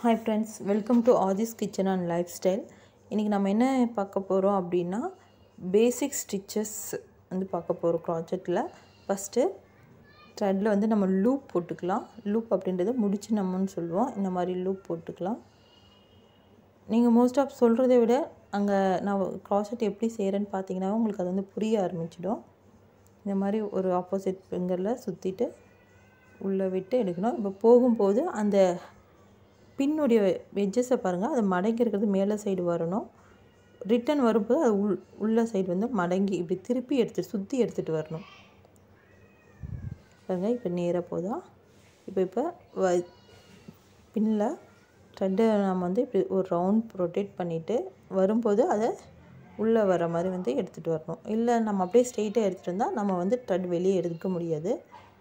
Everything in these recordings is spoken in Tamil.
hi friends welcome to Aadhi's kitchen and lifestyle இன்றைக்கி நம்ம என்ன பார்க்க போகிறோம் அப்படின்னா பேசிக் ஸ்டிச்சஸ் வந்து பார்க்க போகிறோம் ப்ராஜெக்டில் ஃபஸ்ட்டு த்ரெட்டில் வந்து நம்ம லூப் போட்டுக்கலாம் லூப் அப்படின்றது முடிச்சு நம்மன்னு சொல்லுவோம் இந்த மாதிரி லூப் போட்டுக்கலாம் நீங்கள் மோஸ்ட் ஆஃப் சொல்கிறத விட அங்கே நான் க்ராஷெட் எப்படி செய்கிறேன்னு பார்த்தீங்கன்னா உங்களுக்கு அது வந்து புரிய ஆரம்பிச்சிடும் இந்த மாதிரி ஒரு ஆப்போசிட் ஃபிங்கரில் சுற்றிட்டு உள்ளே விட்டு எடுக்கணும் இப்போ போகும்போது அந்த பின்னுடைய வெஜ்ஜஸை பாருங்கள் அது மடங்கி இருக்கிறது மேலே சைடு வரணும் ரிட்டன் வரும்போது அது உள் உள்ள சைடு வந்து மடங்கி இப்படி திருப்பி எடுத்து சுற்றி எடுத்துகிட்டு வரணும் பாருங்கள் இப்போ நேராக போதா இப்போ இப்போ வ பின்னில் த்ரெட்டை நம்ம வந்து இப்படி ஒரு ரவுண்ட் ரொட்டேட் பண்ணிவிட்டு வரும்போது அதை உள்ளே வர மாதிரி வந்து எடுத்துகிட்டு வரணும் இல்லை நம்ம அப்படியே ஸ்ட்ரெயிட்டாக எடுத்துகிட்டு இருந்தால் நம்ம வந்து த்ரெட் வெளியே எடுக்க முடியாது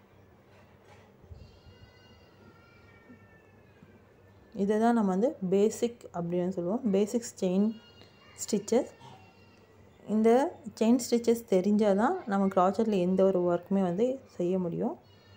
இதை தான் நம்ம வந்து பேசிக் அப்படின்னு சொல்லுவோம் பேசிக்ஸ் செயின் ஸ்டிச்சஸ் இந்த செயின் ஸ்டிச்சஸ் தெரிஞ்சால் தான் நம்ம க்ராச்சரில் எந்த ஒரு ஒர்க்குமே வந்து செய்ய முடியும்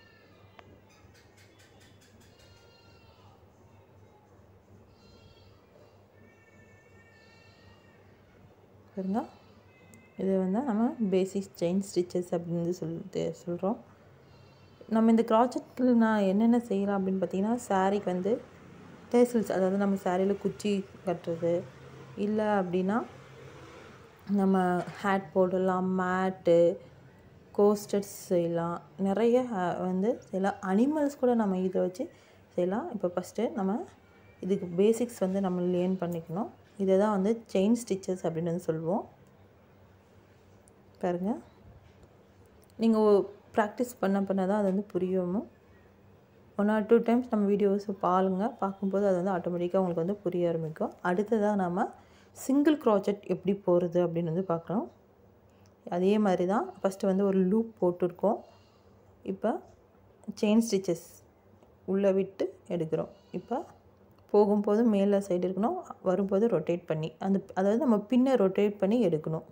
பாருங்க இது வந்து நம்ம பேசிக் செயின் ஸ்டிச்சஸ் அப்படின்னு சொல்லிட்டு சொல்கிறோம் நம்ம இந்த க்ராச்செட்டில் நான் என்னென்ன செய்யலாம் அப்படின்னு பார்த்தீங்கன்னா சாரீக்கு வந்து டேசில்ஸ் அதாவது நம்ம சாரியில் குச்சி கட்டுறது இல்லை அப்படின்னா நம்ம ஹேட் போடலாம் மேட்டு கோஸ்டர்ஸ் செய்யலாம் நிறைய வந்து செய்யலாம் அனிமல்ஸ் கூட நம்ம இதை வச்சு செய்யலாம் இப்போ ஃபஸ்ட்டு நம்ம இதுக்கு பேசிக்ஸ் வந்து நம்ம லேர்ன் பண்ணிக்கணும் இதை தான் வந்து செயின் ஸ்டிச்சஸ் அப்படின்னு வந்து சொல்லுவோம் பாருங்க நீங்கள் ப்ராக்டிஸ் பண்ண பண்ண தான் அது வந்து புரியும் ஒன் ஆர் டூ டைம்ஸ் நம்ம வீடியோஸ் பாருங்க பார்க்கும்போது அது வந்து ஆட்டோமேட்டிக்காக உங்களுக்கு வந்து புரிய ஆரம்பிக்கும் அடுத்ததாக நம்ம சிங்கிள் க்ராச்செட் எப்படி போகிறது அப்படின்னு வந்து பார்க்குறோம் அதே மாதிரி தான் ஃபஸ்ட்டு வந்து ஒரு லூப் போட்டிருக்கோம் இப்போ செயின் ஸ்டிச்சஸ் உள்ளே விட்டு எடுக்கிறோம் இப்போ போகும்போது மேலே சைடு இருக்கணும் வரும்போது ரொட்டேட் பண்ணி அந்த அதாவது நம்ம பின்னை ரொட்டேட் பண்ணி எடுக்கணும்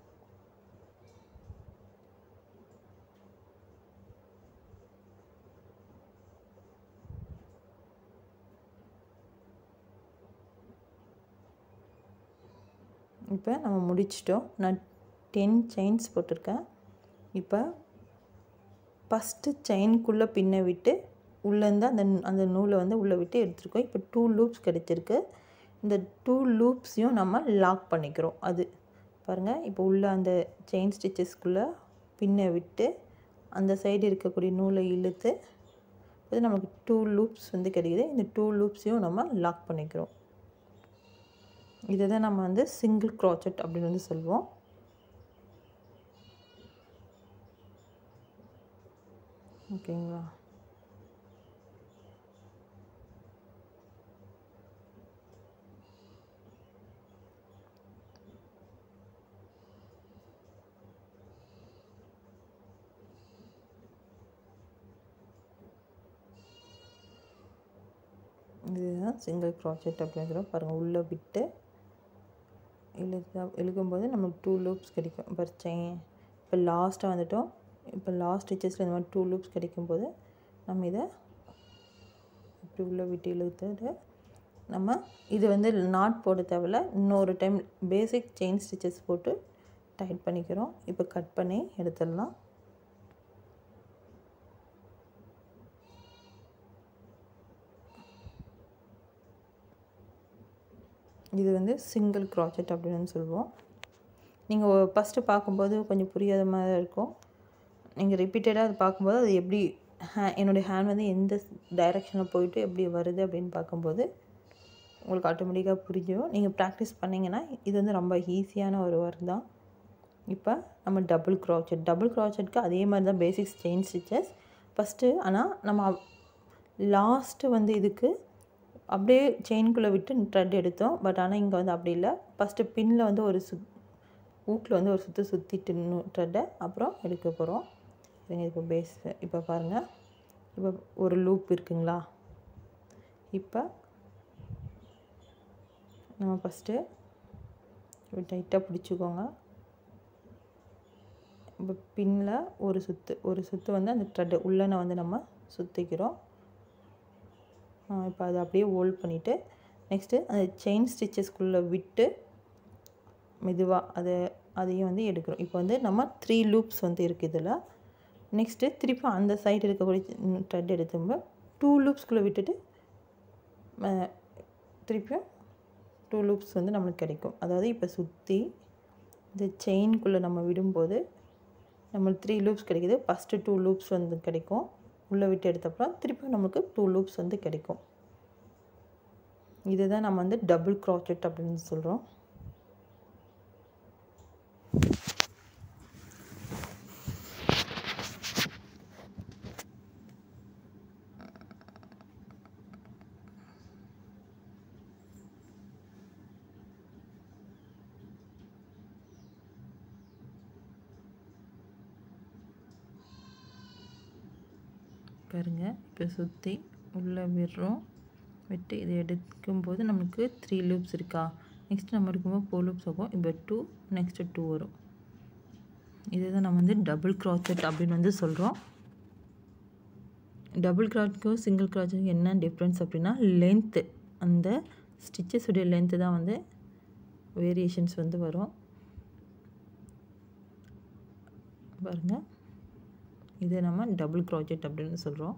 இப்போ நம்ம முடிச்சிட்டோம் நான் டென் செயின்ஸ் போட்டிருக்கேன் இப்போ ஃபஸ்ட்டு செயின்குள்ளே பின்ன விட்டு உள்ளேருந்து அந்த அந்த நூலை வந்து உள்ளே விட்டு எடுத்துருக்கோம் இப்போ டூ லூப்ஸ் கிடச்சிருக்கு இந்த டூ லூப்ஸையும் நம்ம லாக் பண்ணிக்கிறோம் அது பாருங்கள் இப்போ உள்ளே அந்த செயின் ஸ்டிச்சஸ்க்குள்ளே பின்ன விட்டு அந்த சைடு இருக்கக்கூடிய நூலை இழுத்து அது நமக்கு டூ லூப்ஸ் வந்து கிடைக்குது இந்த டூ லூப்ஸையும் நம்ம லாக் பண்ணிக்கிறோம் இதை தான் நம்ம வந்து சிங்கிள் க்ராச்செட் அப்படின்னு வந்து சொல்லுவோம் ஓகேங்களா இதுதான் சிங்கிள் க்ராச்செட் அப்படிங்கிற பாருங்கள் உள்ளே விட்டு இழுத்தா இழுக்கும்போது நமக்கு டூ லூப்ஸ் கிடைக்கும் இப்போ செயின் இப்போ லாஸ்ட்டாக வந்துட்டோம் இப்போ லாஸ்ட் ஸ்டிச்சஸில் இந்த மாதிரி டூ லூப்ஸ் கிடைக்கும்போது நம்ம இதை இப்படி உள்ளே விட்டு இழுத்துட்டு நம்ம இது வந்து நாட் போட தேவையில்ல இன்னொரு டைம் பேசிக் செயின் ஸ்டிச்சஸ் போட்டு டைட் பண்ணிக்கிறோம் இப்போ கட் பண்ணி எடுத்துடலாம் இது வந்து சிங்கிள் க்ராச்செட் அப்படின்னு சொல்லுவோம் நீங்கள் ஃபஸ்ட்டு பார்க்கும்போது கொஞ்சம் புரியாத மாதிரி இருக்கும் நீங்கள் ரிப்பீட்டடாக அது பார்க்கும்போது அது எப்படி ஹே என்னுடைய ஹேண்ட் வந்து எந்த டைரெக்ஷனில் போயிட்டு எப்படி வருது அப்படின்னு பார்க்கும்போது உங்களுக்கு ஆட்டோமேட்டிக்காக புரிஞ்சிடும் நீங்கள் ப்ராக்டிஸ் பண்ணிங்கன்னா இது வந்து ரொம்ப ஈஸியான ஒரு ஒர்க் தான் இப்போ நம்ம டபுள் க்ராச்செட் டபுள் க்ராச்செட்க்கு அதே மாதிரி தான் பேசிக்ஸ் செயின் ஸ்டிச்சஸ் ஃபஸ்ட்டு ஆனால் நம்ம லாஸ்ட்டு வந்து இதுக்கு அப்படியே செயின்குள்ளே விட்டு த்ரெட் எடுத்தோம் பட் ஆனால் இங்கே வந்து அப்படி இல்லை ஃபஸ்ட்டு பின்னில் வந்து ஒரு சுத் ஊக்கில் வந்து ஒரு சுற்று சுற்றிட்டு த்ரெட்டை அப்புறம் எடுக்க போகிறோம் இப்போ பேஸ் இப்போ பாருங்கள் இப்போ ஒரு லூப் இருக்குங்களா இப்போ நம்ம ஃபஸ்ட்டு இப்போ டைட்டாக பிடிச்சிக்கோங்க இப்போ பின்னில் ஒரு சுற்று ஒரு சுற்று வந்து அந்த த்ரெட்டு உள்ளன வந்து நம்ம சுற்றிக்கிறோம் இப்போ அதை அப்படியே ஹோல்ட் பண்ணிவிட்டு நெக்ஸ்ட்டு அந்த செயின் ஸ்டிச்சஸ்குள்ளே விட்டு மெதுவாக அதை அதையும் வந்து எடுக்கிறோம் இப்போ வந்து நம்ம த்ரீ லூப்ஸ் வந்து இருக்குது இதில் நெக்ஸ்ட்டு திருப்பி அந்த சைடு இருக்கக்கூடிய த்ரெட் எடுத்தும்போது டூ லூப்ஸ்குள்ளே விட்டுட்டு திருப்பியும் டூ லூப்ஸ் வந்து நம்மளுக்கு கிடைக்கும் அதாவது இப்போ சுற்றி இந்த செயின்குள்ளே நம்ம விடும்போது நம்மளுக்கு த்ரீ லூப்ஸ் கிடைக்கிது ஃபஸ்ட்டு டூ லூப்ஸ் வந்து கிடைக்கும் உள்ளே விட்டு எடுத்தப்பறம் திருப்பியும் நம்மளுக்கு டூ லூப்ஸ் வந்து கிடைக்கும் இதுதான் நம்ம வந்து டபுள் க்ராச்செட் அப்படின்னு சொல்கிறோம் பாருங்க இப்போ சுற்றி உள்ளே விடுறோம் விட்டு இதை எடுக்கும்போது நம்மளுக்கு த்ரீ லூப்ஸ் இருக்கா நெக்ஸ்ட் நம்ம எடுக்கும்போது ஃபோர் லூப்ஸ் ஆகும் இப்போ டூ நெக்ஸ்ட்டு டூ வரும் இதுதான் நம்ம வந்து டபுள் க்ராச்செட் அப்படின்னு வந்து சொல்கிறோம் டபுள் க்ராச்சுக்கும் சிங்கிள் க்ராச்சுக்கும் என்ன டிஃப்ரென்ஸ் அப்படின்னா லென்த்து அந்த ஸ்டிச்சஸுடைய லென்த்து தான் வந்து வேரியேஷன்ஸ் வந்து வரும் பாருங்கள் இதை நம்ம டபுள் க்ராச்செட் அப்படின்னு சொல்கிறோம்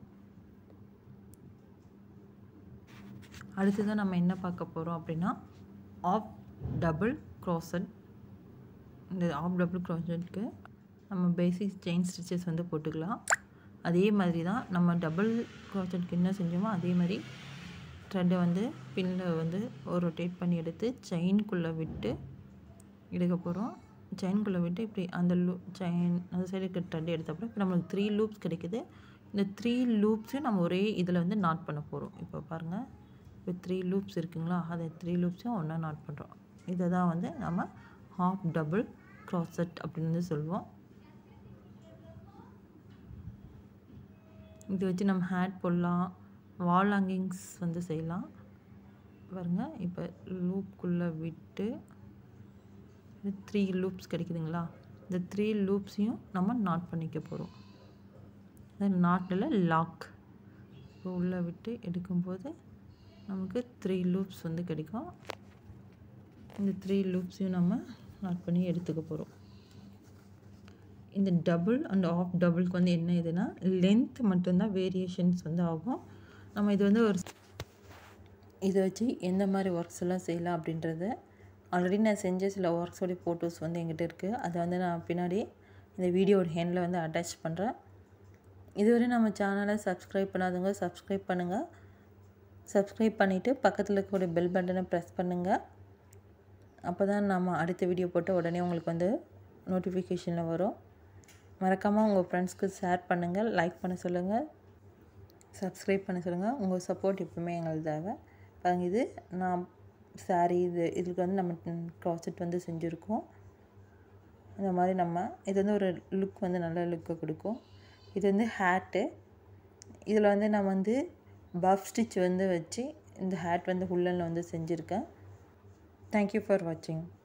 அடுத்ததான் நம்ம என்ன பார்க்க போகிறோம் அப்படின்னா ஆஃப் டபுள் க்ராசட் இந்த ஆஃப் டபுள் க்ராச்செட்க்கு நம்ம பேசிக் செயின் ஸ்டிச்சஸ் வந்து போட்டுக்கலாம் அதே மாதிரி தான் நம்ம டபுள் க்ராச்செட்க்கு என்ன செஞ்சோமோ அதே மாதிரி த்ரெட்டை வந்து பின்னில் வந்து ஒரு ரொட்டேட் பண்ணி எடுத்து செயின்குள்ளே விட்டு எடுக்க போகிறோம் செயின்குள்ளே விட்டு இப்படி அந்த லூ செயின் அந்த சைடு இருக்க த்ரெட் எடுத்தப்பறம் இப்போ நம்மளுக்கு த்ரீ லூப்ஸ் கிடைக்குது இந்த த்ரீ லூப்ஸையும் நம்ம ஒரே இதில் வந்து நாட் பண்ண போகிறோம் இப்போ பாருங்கள் இப்போ த்ரீ லூப்ஸ் இருக்குங்களா அதை த்ரீ லூப்ஸையும் ஒன்றா நாட் பண்ணுறோம் இதை தான் வந்து நம்ம ஹாஃப் டபுள் க்ராசட் அப்படின்னு வந்து சொல்லுவோம் இது வச்சு நம்ம ஹேட் போடலாம் வால் ஹேங்கிங்ஸ் வந்து செய்யலாம் பாருங்கள் இப்போ லூப்குள்ளே விட்டு த்ரீ லூப்ஸ் கிடைக்குதுங்களா இந்த த்ரீ லூப்ஸையும் நம்ம நாட் பண்ணிக்க போகிறோம் நாட்டில் லாக் இப்போ உள்ளே விட்டு எடுக்கும்போது நமக்கு த்ரீ லூப்ஸ் வந்து கிடைக்கும் இந்த த்ரீ லூப்ஸையும் நம்ம நாட் பண்ணி எடுத்துக்க போகிறோம் இந்த டபுள் அண்ட் ஆஃப் டபுளுக்கு வந்து என்ன இதுனா லென்த் மட்டும்தான் வேரியேஷன்ஸ் வந்து ஆகும் நம்ம இது வந்து ஒரு இதை வச்சு எந்த மாதிரி ஒர்க்ஸ் எல்லாம் செய்யலாம் அப்படின்றத ஆல்ரெடி நான் செஞ்ச சில ஒர்க்ஸோடைய ஃபோட்டோஸ் வந்து எங்கிட்ட இருக்குது அதை வந்து நான் பின்னாடி இந்த வீடியோட ஹேண்டில் வந்து அட்டாச் பண்ணுறேன் இதுவரை நம்ம சேனலை சப்ஸ்கிரைப் பண்ணாதவங்க சப்ஸ்கிரைப் பண்ணுங்கள் சப்ஸ்கிரைப் பண்ணிவிட்டு பக்கத்தில் இருக்கக்கூடிய பெல் பட்டனை ப்ரெஸ் பண்ணுங்கள் அப்போ தான் நம்ம அடுத்த வீடியோ போட்டு உடனே உங்களுக்கு வந்து நோட்டிஃபிகேஷனில் வரும் மறக்காமல் உங்கள் ஃப்ரெண்ட்ஸ்க்கு ஷேர் பண்ணுங்கள் லைக் பண்ண சொல்லுங்கள் சப்ஸ்கிரைப் பண்ண சொல்லுங்கள் உங்கள் சப்போர்ட் எப்பவுமே எங்களுக்கு தேவை பாருங்கள் இது நான் சாரீ இது இதுக்கு வந்து நம்ம க்ராசெட் வந்து செஞ்சுருக்கோம் இந்த மாதிரி நம்ம இது வந்து ஒரு லுக் வந்து நல்ல லுக்கை கொடுக்கும் இது வந்து ஹேட்டு இதில் வந்து நான் வந்து பஃப் ஸ்டிச் வந்து வச்சு இந்த ஹேட் வந்து உள்ளனில் வந்து செஞ்சுருக்கேன் தேங்க்யூ ஃபார் வாட்சிங்